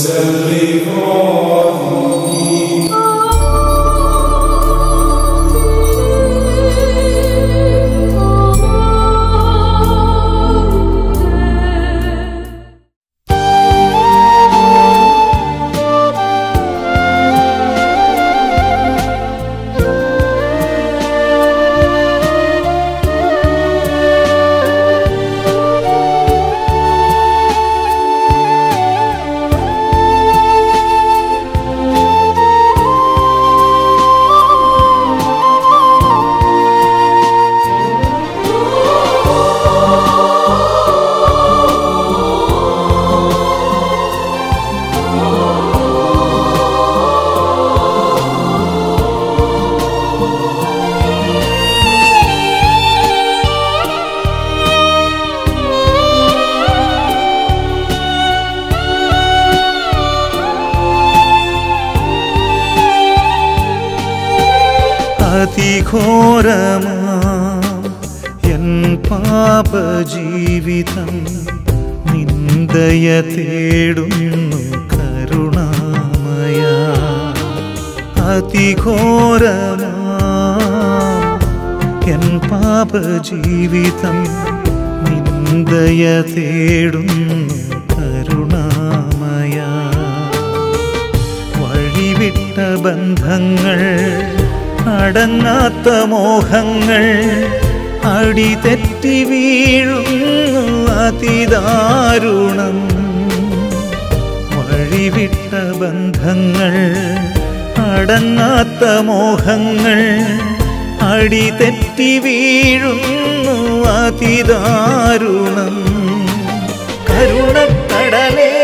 അതിഘോരമാ N പാപജീവിതം നിന്ദയ തേടുന്നു കരുണാമയ അതിഘോരമാ N പാപജീവിതം നിന്ദയ തേടുന്നു കരുണാമയ വഴിവിട്ട ബന്ധങ്ങൾ അടങ്ങാത്ത മോഹങ്ങൾ അടിതെറ്റി വീഴുന്നു അതിദാരുണം വഴിവിട്ട ബന്ധങ്ങൾ അടങ്ങാത്ത മോഹങ്ങൾ അടിതെറ്റി വീഴുന്നു അതിദാരുണം കരുണക്കടലേ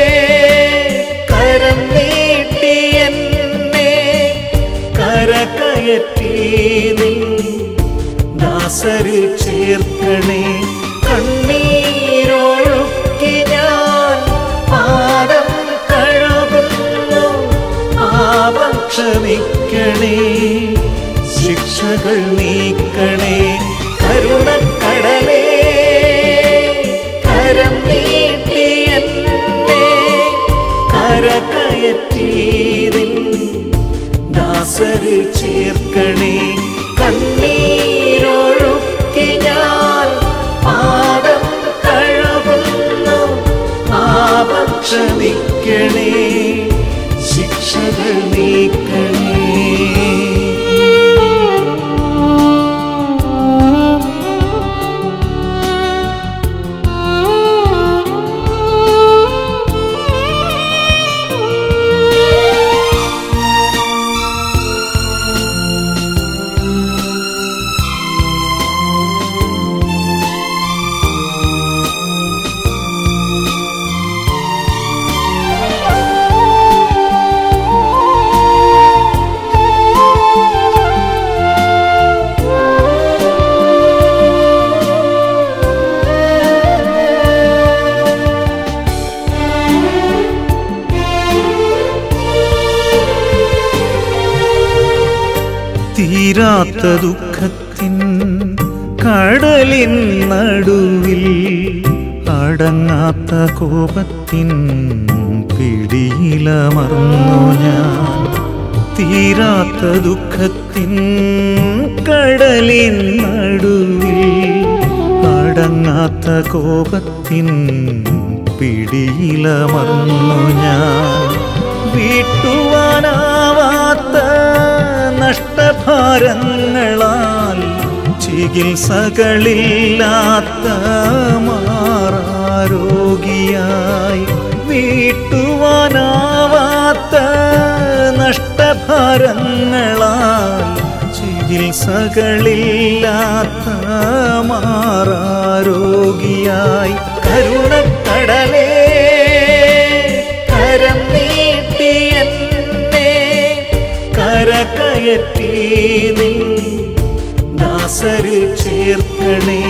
കരം നീട്ടി എന്നെ കരകയറ്റി നീ ദാസരിൽ ചേർക്കണേ കണ്ണീരൊഴുക്കി ഞാൻ പാദം കഴുകുന്നു പാപം ക്ഷമിക്കണേ ശിക്ഷകൾ നീക്കണേ കരുണക്കടലേ കരം നീട്ടി എന്നെ കരകയറ്റി നിൻ ദാസരിൽ ചേർക്കണേ കണ്ണീരൊഴുക്കി ഞാൻ പാദം കഴുകുന്നു പാപം ക്ഷമിക്കണേ ശിക്ഷകൾ നീക്കണേ തീരാത്ത ദുഃഖത്തിൻ കടലിൻ നടുവിൽ അടങ്ങാത്ത കോപത്തിൻ പിടിയിലമർന്നു ഞാൻ തീരാത്ത ദുഃഖത്തിൻ കടലിൻ നടുവിൽ അടങ്ങാത്ത കോപത്തിൻ പിടിയിലമർന്നു ഞാൻ വീട്ടുവാനാവാത്ത നഷ്ടഭാരങ്ങളാൽ ചികിത്സകളില്ലാത്ത മാറാരോഗിയായി വീട്ടുവാനാവാത്ത നഷ്ടഭാരങ്ങളാൽ ചികിത്സകളില്ലാത്ത മാറാരോഗിയായി കരുണക്കടലേ കരം നീട്ടി എന്നെ കരകയറ്റി നീ ദാസരിൽ ചേർക്കണേ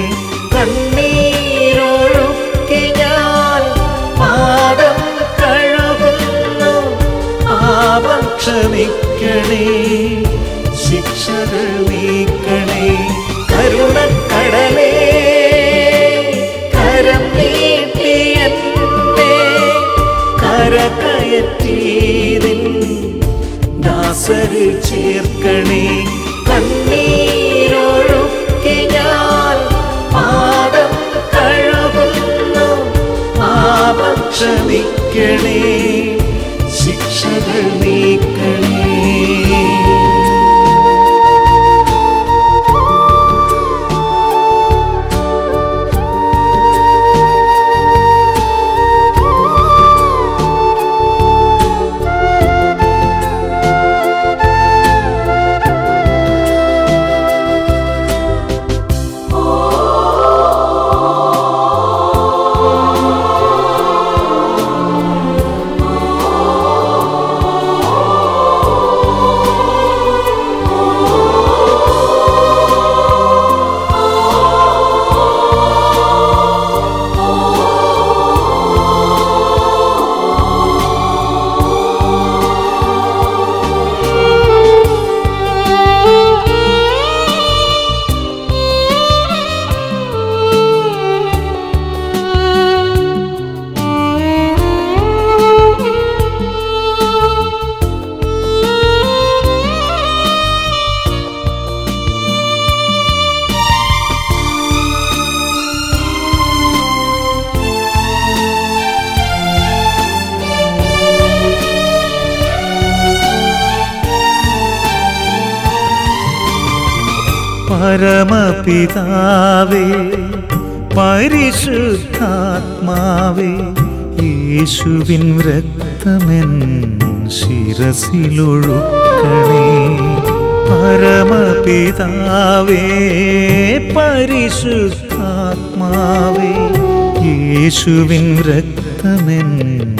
കണ്ണീരൊഴുക്കി ഞാൻ പാദം കഴുകുന്നു പാപം ക്ഷമിക്കണേ ശിക്ഷകൾ നീക്കണേ കരുണക്കടലേ കരം നീട്ടി എന്നെ കരകയ കയറ്റീതിൻ ദാസരിൽ ചേർക്കണേ കണ്ണീരൊഴുക്കി ഞാൻ പാദം കഴുകുന്നു പാപം ക്ഷമിക്കണേ ശിക്ഷകൾ നീക്കണേ പരമപിതാവേ പരിശുദ്ധാത്മാവേ യേശുവിൻ രക്തമെൻ ശിരസിലൊഴുക്കണേ പരമപിതാവേ പരിശുദ്ധാത്മാവേ യേശുവിൻ രക്തമെൻ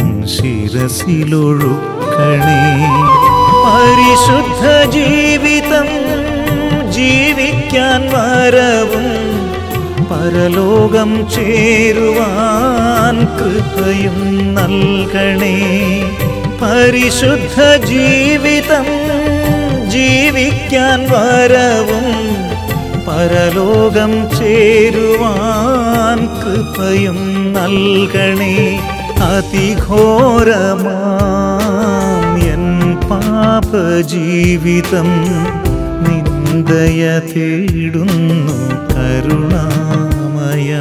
ശിരസിലൊഴുക്കണേ പരിശുദ്ധ ജീവിതം ജീവിക്കാൻ വരവും പരലോകം ചേരുവാൻ കൃപയും നൽകണേ പരിശുദ്ധ ജീവിതം ജീവിക്കാൻ വരവും പരലോകം ചേരുവാൻ കൃപയും നൽകണേ അതിഘോരമാം എൻ പാപജീവിതം നിന്ദയ തേടുന്നു കരുണാമയ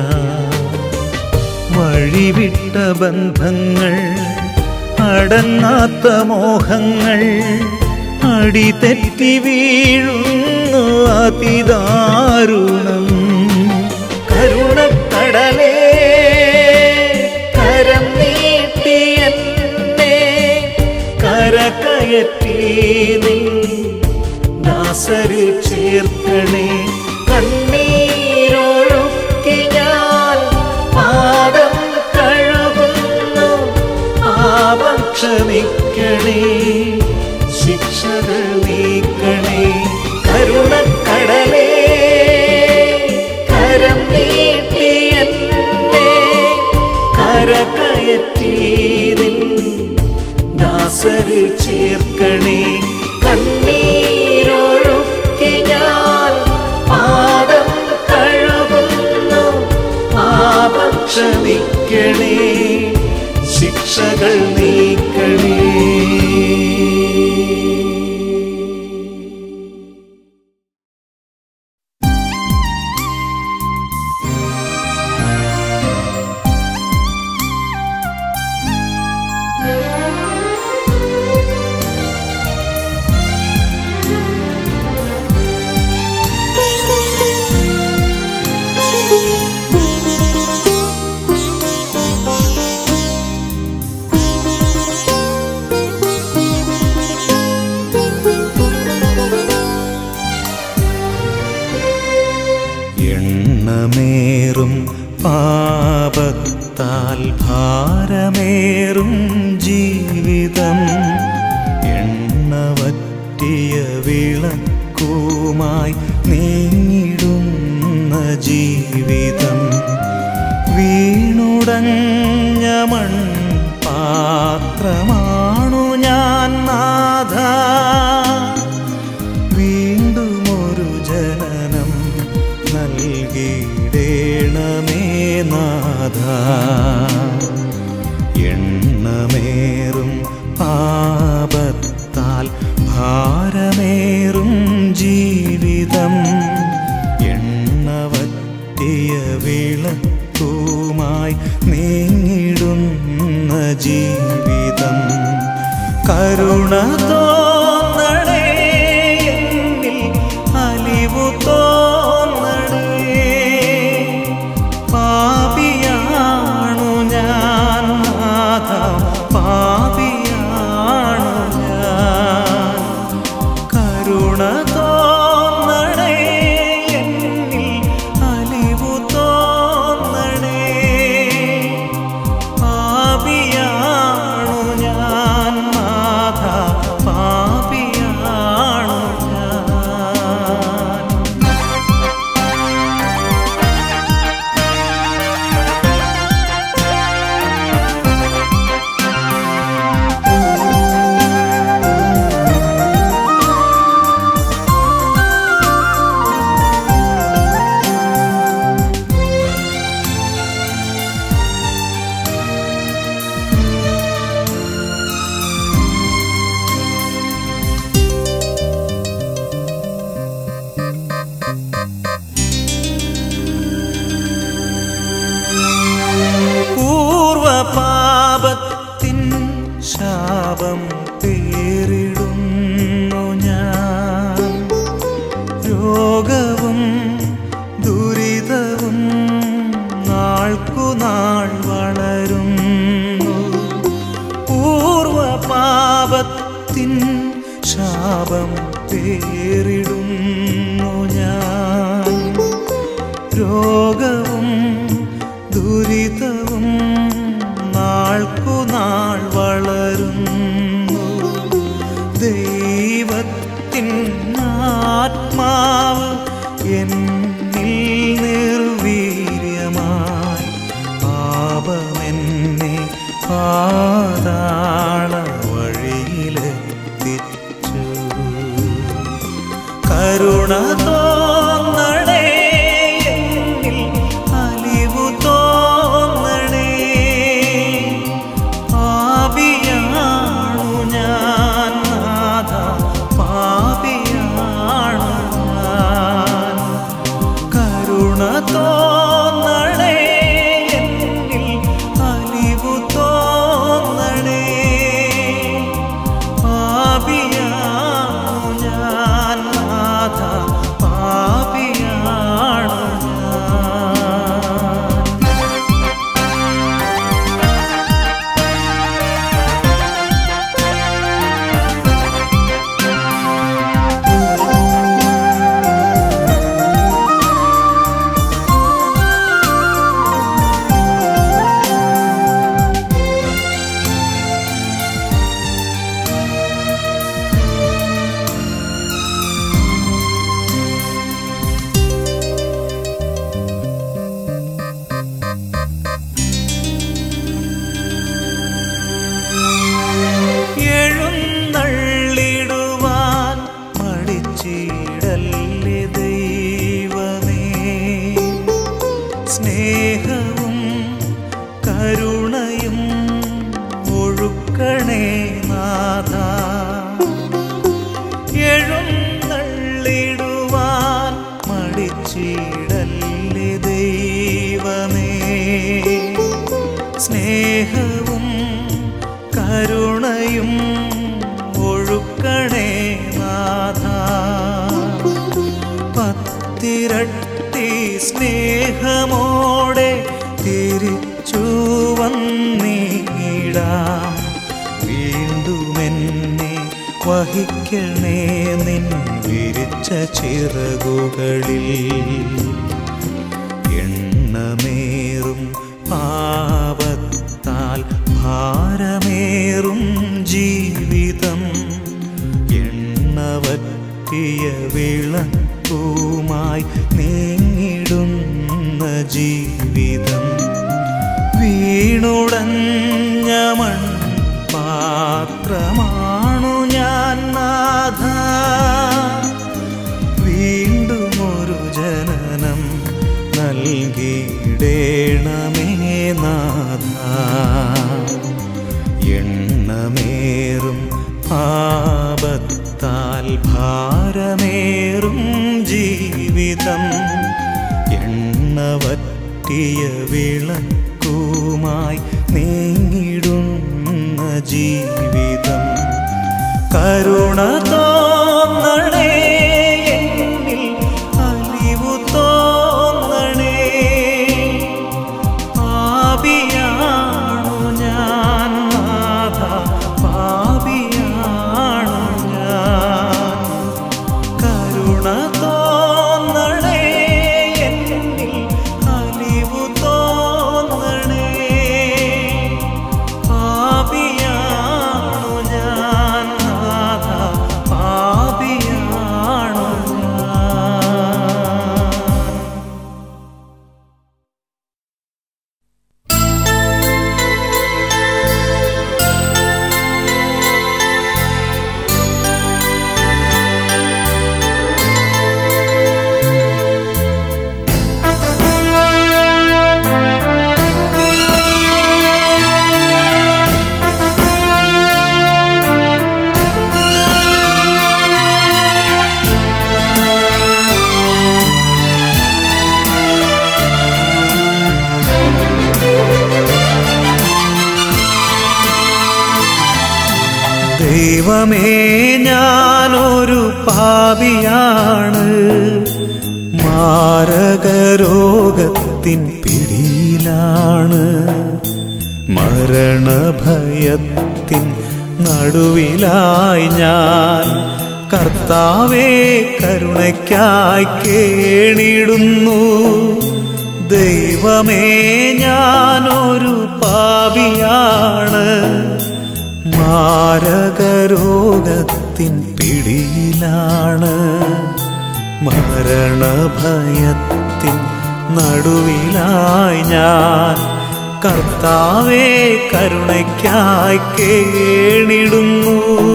വഴിവിട്ട ബന്ധങ്ങൾ അടങ്ങാത്ത മോഹങ്ങൾ അടിതെറ്റി വീഴുന്നു അതിദാരുണം കരുണക്കടലേ കരം നീട്ടി എന്നെ കരകയറ്റി നീ ദാസരിൽ ചേർക്കണേ കണ്ണീരൊഴുക്കി ഞാൻ പാദം കഴുകുന്നു പാപം ക്ഷമിക്കണേ ശിക്ഷകൾ നീക്കണേ കരുണക്കടലേ കരം നീട്ടി എന്നെ കരകയറ്റി നിൻ ദാസരിൽ ചേർക്കണേ കണ്ണീരൊഴുക്കി ഞാൻ പാദം കഴുകുന്നു പാപം ക്ഷമിക്കണേ ശിക്ഷകൾ നീക്കണേ എണ്ണമേറും പാപത്താൽ ഭാരമേറും ജീവിതം എണ്ണവറ്റിയ വിളക്കുമായി നീങ്ങിടുന്ന ജീവിതം വീണുടഞ്ഞ മൺ പാത്രമാണു ഞാൻ നാഥ വീണ്ടും ഒരു ജനനം നൽകിയിടേണമേ നാഥ എണ്ണമേറും ജീവിതം കരുണ തോന്നണേ എന്നിൽ അലിവു തോന്നണേ പാപിയാണു ഞാൻ നാഥ പാപിയാണു ഞാൻ കരുണ തോന്നണേ എന്നിൽ അലിവു തോന്നണേ പാപിയാണു ഞാൻ നാഥ പാപിയാണു ഞാൻ പൂർവപാപത്തിൻ ശാപം പേരിടുന്നു ഞാൻ രോഗവും ദുരിതവും നാൾക്കുനാൾ വളരുന്നു പൂർവപാപത്തിൻ ശാപം പേരിടുന്നു ഞാൻ രോഗവും ദുരിതവും നാൾക്കുനാൾ വളരുന്നു ദൈവത്തിൻ ആത്മാവ് എന്നിൽ നിർവീര്യമായി പാപമെന്നെ പാതാള വഴിയിലെത്തിച്ചു കരുണ തോന്നണേ എന്നിൽ അലിവു തോന്നണേ പാപിയാണു ഞാൻ നാഥ പാപിയാണു ഞാൻ കരുണ തോന്നണേ എന്നിൽ അലിവു തോന്നണേ പാപിയാണു ഞാൻ നാഥ പാപിയാണു ഞാൻ എഴുന്നള്ളിടുവാൻ മടിച്ചിടല്ലേ ദൈവമേ സ്നേഹവും കരുണയും ഒഴുക്കണേ നാഥ എഴുന്നള്ളിടുവാൻ മടിച്ചിടല്ലേ ദൈവമേ സ്നേഹവും കരുണയും ഒഴുക്കണേ നാഥ പത്തിരട്ടി സ്നേഹമോടെ തിരിച്ചു വന്നിടാം വീണ്ടുമെന്നെ വഹിക്കണേ നിൻ വിരിച്ച ചിറകുകളിൽ എണ്ണമേറും പാപത്താൽ ഭാരമേറും ജീവിതം എണ്ണവറ്റിയ വിളക്കുമായി നീങ്ങിടുന്ന ജീവിതം വീണുടഞ്ഞ മൺ പാത്രമാണു ഞാൻ നാഥ വീണ്ടും ഒരു ജനനം നൽകിയിടേണമേ നാഥ എണ്ണമേറും പാപത്താൽ ഭാരമേറും ജീവിതം എണ്ണവറ്റിയ വിളക്കുമായി നീങ്ങിടുന്ന ജീവിതം കരുണ തോന്നണേ എന്നിൽ അലിവു തോന്നണേ പാപിയാണു ഞാൻ നാഥ പാപിയാണു ഞാൻ കരുണ തോന്നണേ എന്നിൽ അലിവു തോന്നണേ പാപിയാണു ഞാൻ നാഥ പാപിയാണു ഞാൻ ദൈവമേ ഞാനൊരു പാപിയാണ് മാരകരോഗത്തിൻ പിടിയിലാണ് മരണഭയത്തിൻ നടുവിലായി ഞാൻ കർത്താവേ കരുണയ്ക്കായി കേണിടുന്നു ദൈവമേ ഞാനൊരു പാപിയാണ് മാരകരോഗത്തിൻ പിടിയിലാണ് മരണഭയത്തിൻ നടുവിലായി ഞാൻ കർത്താവേ കരുണയ്ക്കായി കേണിടുന്നു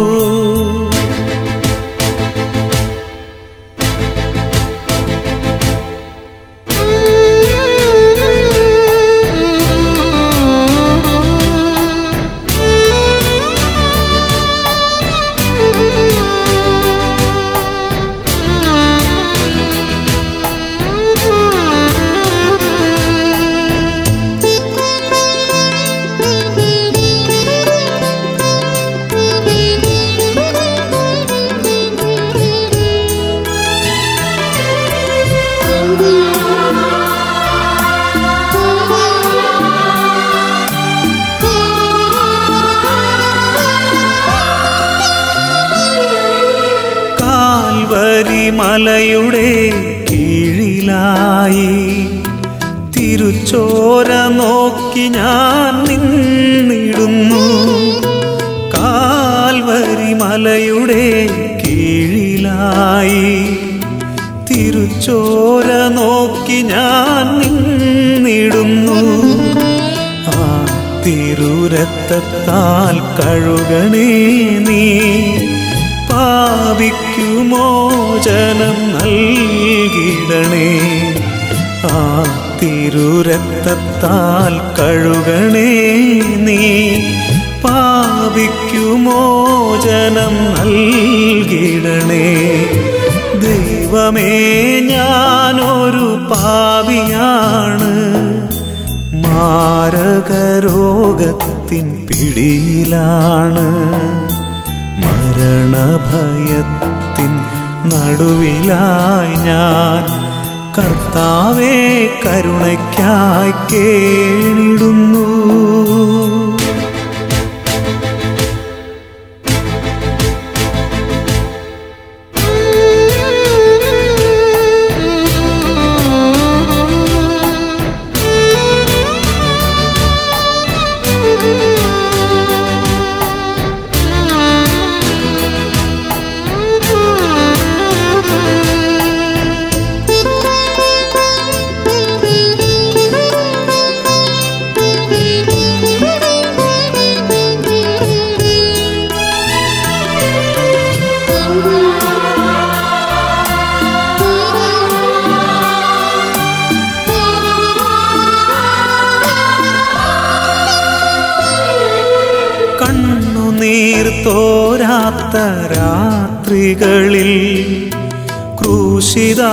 കാൽവരി മലയുടെ കീഴിലായി തിരുച്ചോര നോക്കി ഞാൻ നിന്നിടുന്നു കാൽവരി മലയുടെ കീഴിലായി തിരുച്ചോര നോക്കി ഞാൻ നിന്നിടുന്നു ആ തിരുരക്തത്താൽ കഴുകണേ നീ പാപിക്കുമോചനം നൽകിടണേ ആ തിരുരക്തത്താൽ കഴുകണേ നീ പാപിക്കുമോചനം നൽകിടണേ ദൈവമേ ഞാനൊരു പാപിയാണ് മാരകരോഗത്തിൻ പിടിയിലാണ് മരണഭയത്തിൻ നടുവിലായി ഞാൻ കർത്താവേ കരുണയ്ക്കായി കേണിടുന്നു കണ്ണുനീർ തോരാത്ത രാത്രികളിൽ ക്രൂശിത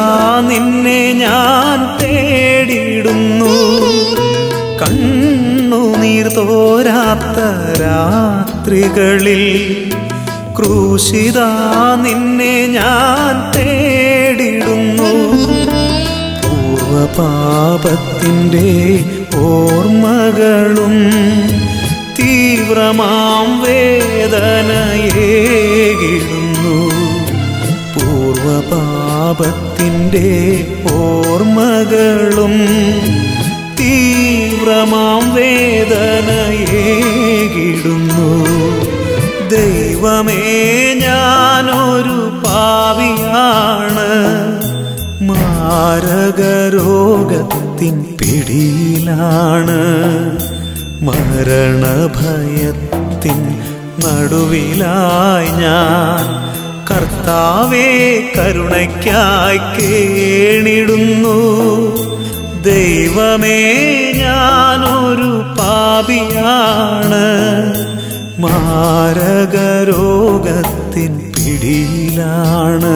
നിന്നെ ഞാൻ തേടിയിടുന്നു കണ്ണുനീർ കണ്ണീർ തോരാത്ത രാത്രികളിൽ ക്രൂശിത നിന്നെ ഞാൻ തേടിടുന്നു പൂർവപാപത്തിൻ്റെ ഓർമ്മകളും തീവ്രമാം വേദനയേകിടുന്നു പൂർവപാപത്തിൻ്റെ ഓർമ്മകളും തീവ്രമാം വേദനയേകിടുന്നു ദൈവമേ ഞാനൊരു പാവിയാണ് മാരകരോഗത്തിൻ പിടിയിലാണ് മരണഭയത്തിൻ നടുവിലായി ഞാൻ കർത്താവേ കരുണയ്ക്കായി കേണിടുന്നു ദൈവമേ ഞാനൊരു പാപിയാണ് മാരകരോഗത്തിൻ പിടിയിലാണ്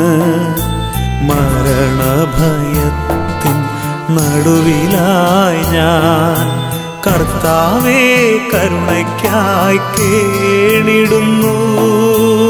മരണഭയത്തിൻ നടുവിലായി ഞാൻ കർത്താവേ കരുണയ്ക്കായി കേണിടുന്നു